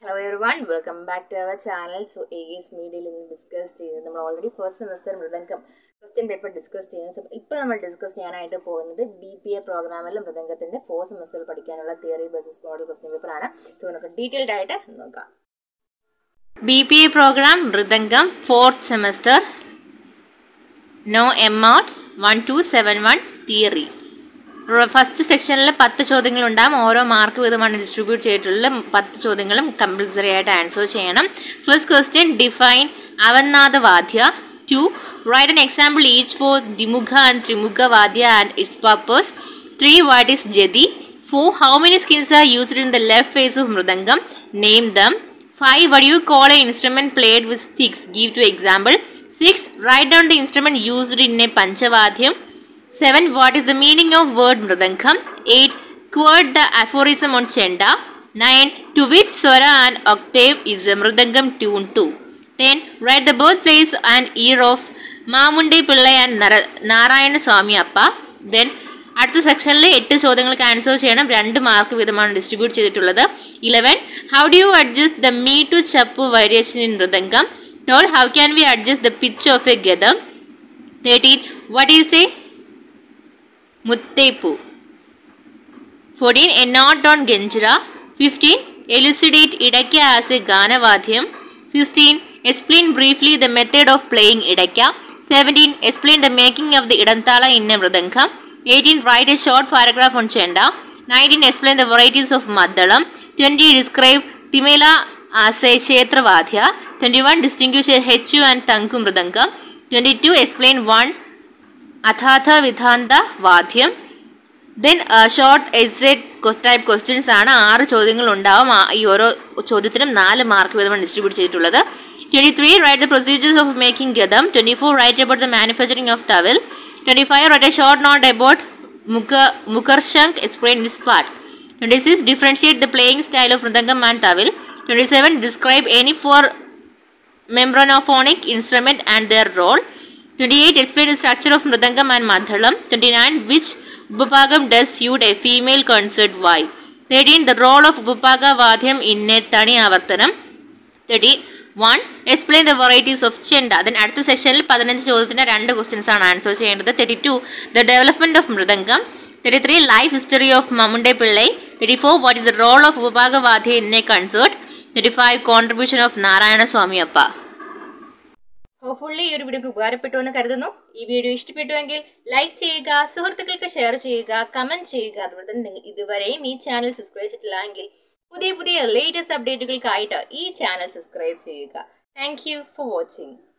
Hello every one welcome back to our channel so എഗേസ് മീഡിയയിൽ ഇന്ന് ഡിസ്കസ് ചെയ്യുന്നത് നമ്മൾ already first semester mridangam question paper discuss ചെയ്യുന്നത് സോ ഇപ്പോൾ നമ്മൾ ഡിസ്കസ് ചെയ്യാനായിട്ട് പോകുന്നത് ബി പി എ പ്രോഗ്രാമിൽ മൃദംഗത്തിന്റെ ഫോർ സെമസ്റ്ററിൽ പഠിക്കാനുള്ള theory basis model question paper ആണ് സോ നമുക്ക് ഡീറ്റെയിൽഡ് ആയിട്ട് നോക്കാം B P A program mridangam fourth semester no M out one two seven one theory first സെക്ഷനിൽ പത്ത് ചോദ്യങ്ങൾ ഉണ്ടാകും ഓരോ മാർക്ക് വീതമാണ് ഡിസ്ട്രിബ്യൂട്ട് ചെയ്തിട്ടുള്ള പത്ത് ചോദ്യങ്ങളും കമ്പൽസറി ആയിട്ട് ആൻസർ ചെയ്യണം first question define avanaddha vadya two write an example each for dvimukha and trimukha vadya and its purpose three what is jathi four how many skins are used in the left face of mridangam name them five what do you call an instrument played with sticks give to example six write down the instrument used in a panchavadhyam 7. What is the meaning of word mridangam? 8. Quote the aphorism on chenda. 9. To which swara and octave is the mridangam tuned to? 10. Write the birthplace and year of Mamundi Pillai and Narayana Swamy Appa then അടുത്ത സെക്ഷനിൽ എട്ട് ചോദ്യങ്ങൾക്ക് answer ചെയ്യണം രണ്ട് mark വീതമാണ് distribute ചെയ്തിട്ടുള്ളത് eleven how do you adjust the meetu chapu variation in mridangam tone how can we adjust the pitch of a ghatam thirteen what is a mutheppu fourteen a note on ganjira fifteen elucidate idakka as a ganavadyam sixteen explain briefly the method of playing idakka seventeen explain the making of the idamthala in a mridangam eighteen write a short paragraph on chenda nineteen explain the varieties of maddalam twenty describe thimila as a kshetravadya twenty one distinguish ഹെച്ചു and തങ്കു mridangam twenty two explain one അഥാഥ വിധാന്ത vadyam then short എക്സെറ്റ് type questions ആണ് ആറ് ചോദ്യങ്ങൾ ഉണ്ടാവും ആ- ഈ ഓരോ ചോദ്യത്തിനും നാല് മാർക്ക് വീതമാണ് ഡിസ്ട്രിബ്യൂട്ട് ചെയ്തിട്ടുള്ളത് twenty three write the procedures of making ghatam twenty four write about the manufacturing of thavil twenty five write a short note about മുഖ mukharshank explain this part twenty six differentiate the playing style of mridangam and thavil twenty seven describe any four membranophonic instrument and their role. 28. Explain the structure of Mridangam and Madhalam. 29. Which Upapagam does suit a female concert why? 13. The role of Upapaga Vadhyam in a Tani Avartanam. 31. Explain the varieties of Chenda. Then അടുത്ത സെക്ഷനിൽ പതിനഞ്ച് ചോദ്യത്തിന് രണ്ട് questions ആണ് answer ചെയ്യേണ്ടത് thirty two the development of mridangam thirty three life history of Mamundi Pillai thirty four what is the role of upabhaga vadya in a concert thirty five contribution of Narayana Swamy Appa hopefully ഈ ഒരു വീഡിയോക്ക് ഉപകാരപ്പെട്ടു എന്ന് കരുതുന്നു ഈ വീഡിയോ ഇഷ്ടപ്പെട്ടുവെങ്കിൽ ലൈക്ക് ചെയ്യുക സുഹൃത്തുക്കൾക്ക് ഷെയർ ചെയ്യുക കമന്റ് ചെയ്യുക അതുപോലെ തന്നെ നിങ്ങൾ ഇതുവരെയും ഈ ചാനൽ സബ്സ്ക്രൈബ് ചെയ്തിട്ടില്ല എങ്കിൽ പുതിയ പുതിയ ലേറ്റസ്റ്റ് അപ്ഡേറ്റുകൾക്കായിട്ട് ഈ ചാനൽ സബ്സ്ക്രൈബ് ചെയ്യുക താങ്ക് യു ഫോർ വാച്ചിങ്